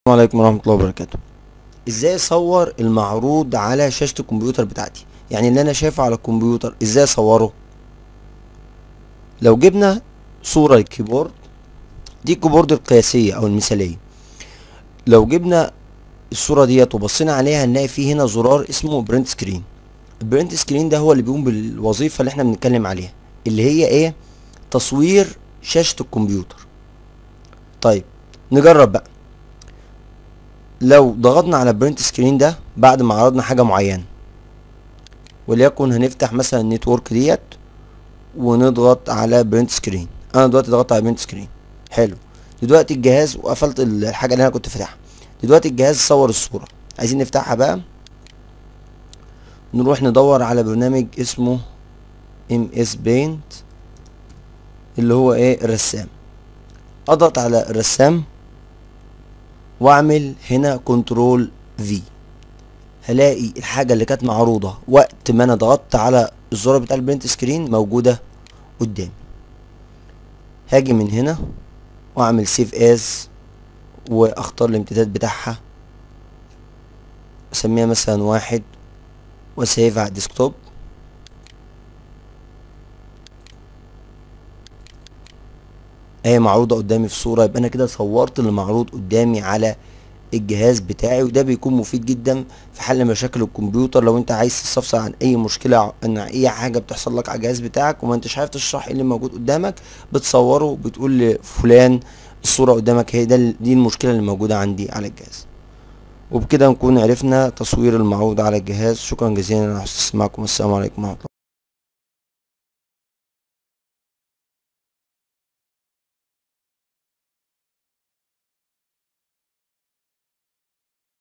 السلام عليكم ورحمة الله وبركاته ازاي اصور المعروض على شاشة الكمبيوتر بتاعتي يعني اللي انا شايفه على الكمبيوتر ازاي اصوره لو جبنا صورة للكيبورد دي الكيبورد القياسية او المثالية لو جبنا الصورة ديت وبصينا عليها هنلاقي فيه هنا زرار اسمه برنت سكرين البرنت سكرين ده هو اللي بيقوم بالوظيفة اللي احنا بنتكلم عليها اللي هي ايه تصوير شاشة الكمبيوتر طيب نجرب بقى لو ضغطنا على برنت سكرين ده بعد ما عرضنا حاجة معينة وليكن هنفتح مثلا النتورك ديت ونضغط على برنت سكرين انا دلوقتي ضغطت على برنت سكرين حلو دلوقتي الجهاز وقفلت الحاجة اللي انا كنت فاتحها دلوقتي الجهاز صور الصورة عايزين نفتحها بقى نروح ندور على برنامج اسمه ام اس بينت اللي هو ايه الرسام اضغط على الرسام واعمل هنا كنترول في هلاقي الحاجة اللي كانت معروضة وقت ما انا ضغطت على الزرار بتاع البرنت سكرين موجودة قدامي هاجي من هنا واعمل سيف از واختار الامتداد بتاعها اسميها مثلا واحد وسيف على الديسكتوب اهي معروضة قدامي في صورة يبقى انا كده صورت اللي معروض قدامي على الجهاز بتاعي وده بيكون مفيد جدا في حل مشاكل الكمبيوتر لو انت عايز تستفسر عن اي مشكلة عن اي حاجة بتحصل لك على الجهاز بتاعك وما انتش عارف تشرح ايه اللي موجود قدامك بتصوره بتقول لفلان الصورة قدامك هي ده دي المشكلة اللي موجودة عندي على الجهاز وبكده نكون عرفنا تصوير المعروض على الجهاز شكرا جزيلا على حسن استماعكم السلام عليكم ورحمة الله